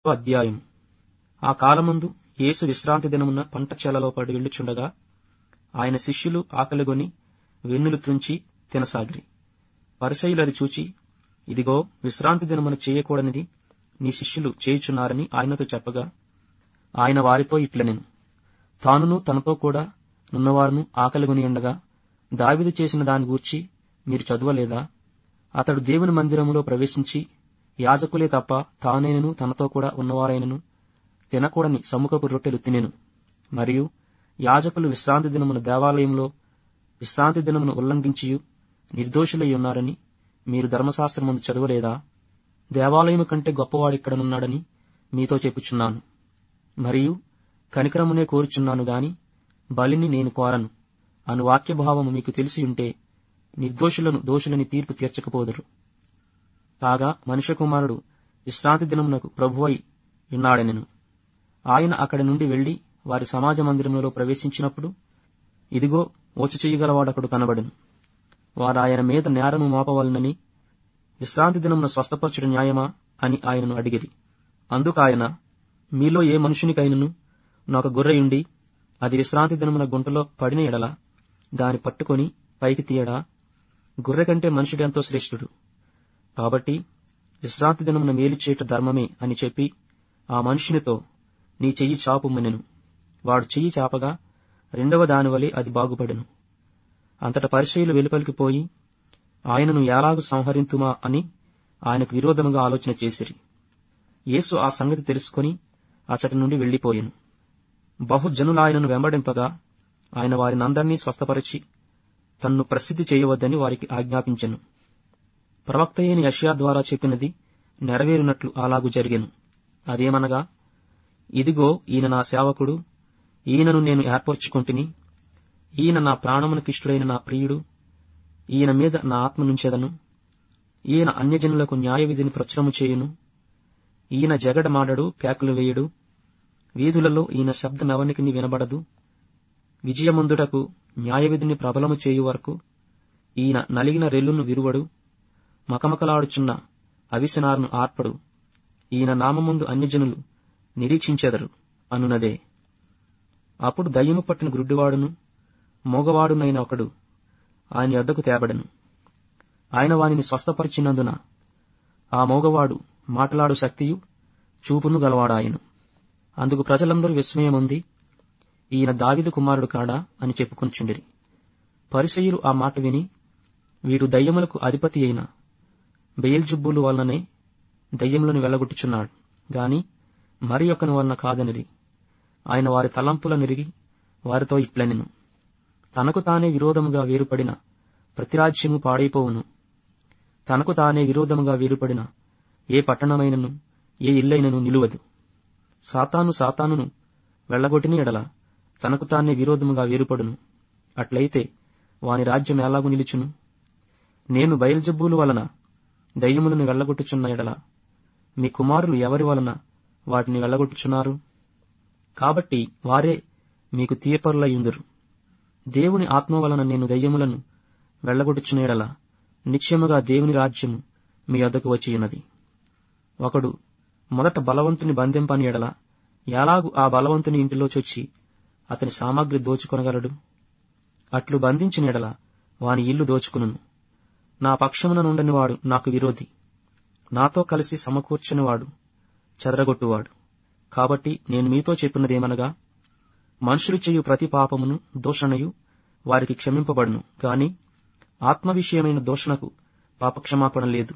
అధ్యాయం ఆ కాలమందు యేసు విశ్రాంతి దినమున పంట చేలలో పడి వెళ్ళుచుండగా ఆయన శిష్యులు ఆకలిగొని వెన్నులు త్రుంచి తినసాగిరి పరిసయులు అది చూచి ఇదిగో విశ్రాంతి దినమున చేయకూడనిది నీ శిష్యులు చేయుచున్నారని ఆయనతో చెప్పగా ఆయన వారితో ఇట్లనెను తానును తనతో కూడా నున్నవారును ఆకలిగొని ఉండగా దావిదు చేసిన దాని గూర్చి మీరు చదవలేదా అతడు దేవుని మందిరములో ప్రవేశించి యాజకులే తప్ప తానేనను తనతో కూడా ఉన్నవారైనను తినకూడని సముఖపు రొట్టెలు తినెను మరియు యాజకులు విశ్రాంతి దినమున దేవాలయంలో విశ్రాంతి దినమును ఉల్లంఘించియు నిర్దోషులై ఉన్నారని మీరు ధర్మశాస్త్రముందు చదవలేదా దేవాలయము కంటే గొప్పవాడిక్కడనున్నాడని మీతో చెప్పుచున్నాను మరియు కనికరమునే కోరుచున్నాను గాని బలిని నేను కోరను అను వాక్యభావము మీకు తెలిసి ఉంటే నిర్దోషులను దోషులని తీర్పు తీర్చకపోదురు కాగా మనుష్య కుమారుడు విశ్రాంతి దినమునకు ప్రభువై ఉన్నాడనెను ఆయన అక్కడి నుండి వెళ్లి వారి సమాజ మందిరములో ప్రవేశించినప్పుడు ఇదిగో ఓచి చెయ్యగలవాడొకడు కనబడెను వారు ఆయన మీద నేరము మోపవలనని విశ్రాంతి దినమున స్వస్థపరచుడు న్యాయమా అని ఆయనను అడిగిరి అందుకాయన మీలో ఏ మనుషునికైనను నొక గొర్రెయుండి అది విశ్రాంతి దినమున గుంటలో పడిన ఎడల దాని పట్టుకొని పైకి తీయడా గొర్రె కంటే మనుషుడెంతో శ్రేష్ఠుడు కాబట్టి విశ్రాంతి దినమున మేలు చేయట ధర్మమే అని చెప్పి ఆ మనుషునితో నీ చెయ్యి చాపుమనెను వాడు చెయ్యి చాపగా రెండవ దానివలే అది బాగుపడెను అంతట పరిచయులు వెలుపలికి పోయి ఆయనను ఎలాగు సంహరింతుమా అని ఆయనకు విరోధముగా ఆలోచన చేసిరి యేసు ఆ సంగతి తెలుసుకొని అచటి నుండి వెళ్లిపోయెను బహుజనులు ఆయనను వెంబడింపగా ఆయన వారినందరినీ స్వస్థపరిచి తన్ను ప్రసిద్ధి చేయవద్దని వారికి ఆజ్ఞాపించెను ప్రవక్త అయిన యష్యా ద్వారా చెప్పినది నెరవేరినట్లు అలాగు జరిగెను అదేమనగా ఇదిగో ఈయన నా సేవకుడు ఈయనను నేను ఏర్పరచుకుంటుని ఈయన నా ప్రాణమునకిష్టుడైన నా ప్రియుడు ఈయన మీద నా ఆత్మ నుంచెదను ఈయన అన్యజనులకు న్యాయవిధిని ప్రచురము చేయును ఈయన జగడమాడడు కేకలు వేయడు వీధులలో ఈయన శబ్దమెవనికి వినబడదు విజయమందుటకు న్యాయవిధిని ప్రబలము చేయు వరకు ఈయన నలిగిన రెల్లును విరువడు మకమకలాడుచున్న అవిసనారును ఆర్పడు ఈయన నామముందు అన్యజనులు నిరీక్షించెదరు అనునదే అప్పుడు దయ్యము పట్టిన గుడ్డివాడును మోగవాడునైన ఒకడు ఆయన యొద్దకు తేబడెను ఆయన వానిని స్వస్థపరిచినందున ఆ మోగవాడు మాట్లాడు శక్తియు చూపును గలవాడాయను అందుకు ప్రజలందరూ విస్మయముంది ఈయన దావిదు కుమారుడు కాడా అని చెప్పుకొంచుండిరి పరిసయులు ఆ మాట విని వీడు దయ్యములకు అధిపతి అయిన బెయల్జుబ్బులు వలననే దయ్యములను వెళ్లగొట్టుచున్నాడు గాని మరి ఒకని వలన కాదనిరి ఆయన వారి తలంపుల నిరిగి వారితో ఇట్లనెను తనకు తానే విరోధముగా వేరుపడిన ప్రతిరాజ్యము పాడైపోవును తనకు తానే విరోధముగా వేరుపడిన ఏ పట్టణమైనను ఏ ఇల్లైనను నిలువదు సాతాను సాతానును వెళ్లగొట్టిన ఎడల తనకు తానే విరోధముగా వేరుపడును అట్లయితే వాని రాజ్యం ఎలాగు నిలుచును నేను బయల్జబ్బుల వలన దయ్యములను వెళ్లగొట్టుచున్న ఎడల మీ కుమారులు ఎవరి వలన వాటిని వెళ్లగొట్టుచున్నారు కాబట్టి వారే మీకు తీర్పరులయ్యుందురు దేవుని ఆత్మ వలన నేను దయ్యములను వెళ్లగొట్టుచున్న ఎడల నిశ్చయముగా దేవుని రాజ్యము మీ వద్దకు వచ్చియున్నది ఒకడు మొదట బలవంతుని బంధింపని ఎడల ఎలాగు ఆ బలవంతుని ఇంటిలో చొచ్చి అతని సామాగ్రి దోచుకొనగలడు అట్లు బంధించిన ఎడల వాని ఇల్లు దోచుకును నా పక్షమున నుండనివాడు నాకు విరోధి నాతో కలిసి సమకూర్చునివాడు చెదరగొట్టువాడు కాబట్టి నేను మీతో చెప్పినదేమనగా మనుషులు చేయు ప్రతి పాపమును దూషణయు వారికి క్షమింపబడును గాని ఆత్మ విషయమైన దూషణకు పాపక్షమాపణ లేదు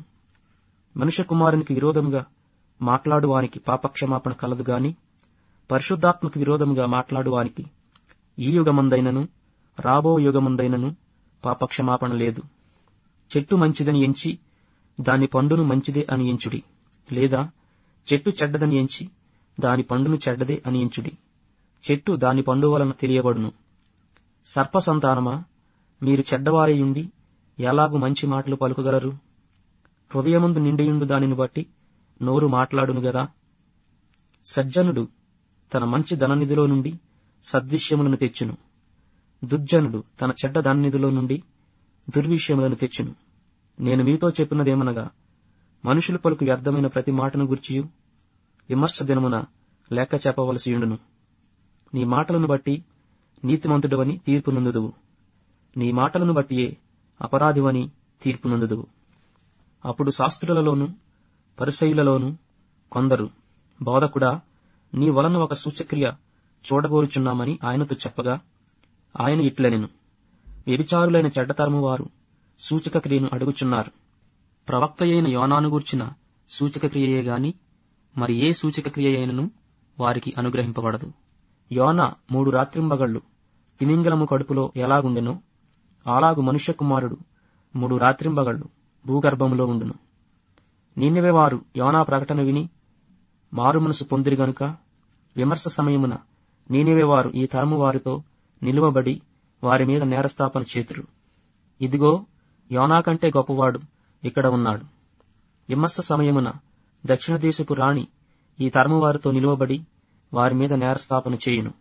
మనుష్య కుమారునికి విరోధముగా మాట్లాడు వానికి పాపక్షమాపణ కలదు గాని పరిశుద్ధాత్మకు విరోధముగా మాట్లాడు వానికి ఈ యుగమందైనను రాబో యుగమందైనను పాపక్షమాపణ లేదు చెట్టు మంచిదని ఎంచి దాని పండును మంచిదే అని ఎంచుడి లేదా చెట్టు చెడ్డదని ఎంచి దాని పండును చెడ్డదే అని ఎంచుడి చెట్టు దాని పండు వలన తెలియబడును సర్ప సంతానమా మీరు చెడ్డవారయుండి ఎలాగు మంచి మాటలు పలుకగలరు హృదయముందు నిండియుండు దానిని బట్టి నోరు మాట్లాడును గదా సజ్జనుడు తన మంచి ధననిధిలో నుండి సద్విషయములను తెచ్చును దుర్జనుడు తన చెడ్డ ధననిధిలో నుండి దుర్విషయములను తెచ్చును నేను మీతో చెప్పినదేమనగా మనుషులు పలుకు వ్యర్థమైన ప్రతి మాటను గుర్చియు విమర్శ దినమున లెక్క చెప్పవలసియుండును నీ మాటలను బట్టి నీతిమంతుడవని తీర్పు నొందుదువు నీ మాటలను బట్టియే అపరాధివని తీర్పు నొందుదువు అప్పుడు శాస్త్రులలోను పరిసయులలోను కొందరు బోధకుడా నీ వలన ఒక సూచక్రియ చూడగోరుచున్నామని ఆయనతో చెప్పగా ఆయన ఇట్లనెను వ్యభిచారులైన చెడ్డతరము వారు సూచక క్రియను అడుగుచున్నారు ప్రవక్త అయిన యోనాను గూర్చిన సూచక క్రియయే గాని మరి ఏ సూచక క్రియ అయినను వారికి అనుగ్రహింపబడదు యోన మూడు రాత్రింబగళ్లు తిమింగలము కడుపులో ఎలాగుండెనో అలాగు మనుష్య కుమారుడు మూడు రాత్రింబగళ్లు భూగర్భములో ఉండును నిన్నవే వారు యోనా ప్రకటన విని మారుమనసు పొందిరి గనుక విమర్శ సమయమున నీనివే వారు ఈ తరము వారితో నిలువబడి వారి మీద నేరస్థాపన చేతురు ఇదిగో యోనా కంటే గొప్పవాడు ఇక్కడ ఉన్నాడు విమర్శ సమయమున దక్షిణ దేశపు రాణి ఈ తరము వారితో నిలువబడి వారి మీద నేరస్థాపన చేయును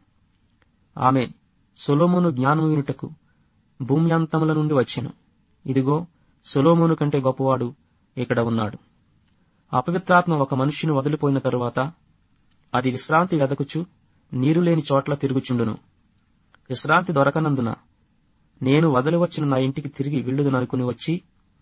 ఆమె సొలోమును జ్ఞానము వినుటకు భూమి అంతముల నుండి వచ్చెను ఇదిగో సొలోమును కంటే గొప్పవాడు ఇక్కడ ఉన్నాడు అపవిత్రాత్మ ఒక మనుష్యుని వదిలిపోయిన తరువాత అది విశ్రాంతి వెదకుచు నీరు లేని చోట్ల తిరుగుచుండును విశ్రాంతి దొరకనందున నేను వదిలివచ్చిన నా ఇంటికి తిరిగి వెళ్ళుదననుకుని వచ్చి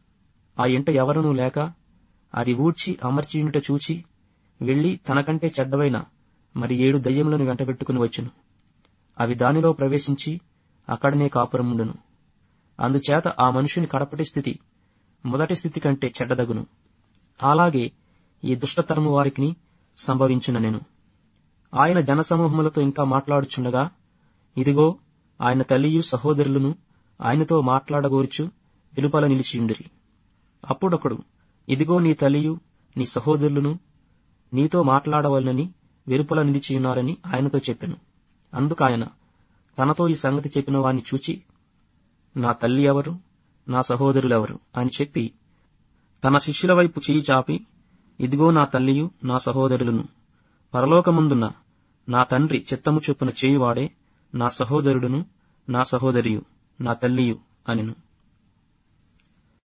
ఆ ఇంట ఎవరునూ లేక అది ఊడ్చి అమర్చియునుట చూచి వెళ్లి తనకంటే చెడ్డవైన మరి ఏడు దయ్యములను వెంటబెట్టుకుని వచ్చును అవి దానిలో ప్రవేశించి అక్కడనే కాపురముండును అందుచేత ఆ మనుషుని కడపటి స్థితి మొదటి స్థితి కంటే చెడ్డదగును అలాగే ఈ దుష్టతరము వారికి సంభవించున నేను ఆయన జనసమూహములతో ఇంకా మాట్లాడుచుండగా ఇదిగో ఆయన తల్లియు సహోదరులను ఆయనతో మాట్లాడగోర్చు వెలుపల నిలిచియుండిరి అప్పుడొకడు ఇదిగో నీ తల్లియు నీ సహోదరులను నీతో మాట్లాడవలనని వెలుపల నిలిచియున్నారని ఆయనతో చెప్పెను అందుకాయన తనతో ఈ సంగతి చెప్పిన వాణ్ణి చూచి నా తల్లి ఎవరు నా సహోదరులెవరు అని చెప్పి తన శిష్యుల వైపు చేయి చాపి ఇదిగో నా తల్లియు నా సహోదరులను పరలోకముందున్న నా తండ్రి చిత్తము చొప్పున చేయువాడే నా సహోదరుడును నా సహోదరియు నా తల్లియు అనెను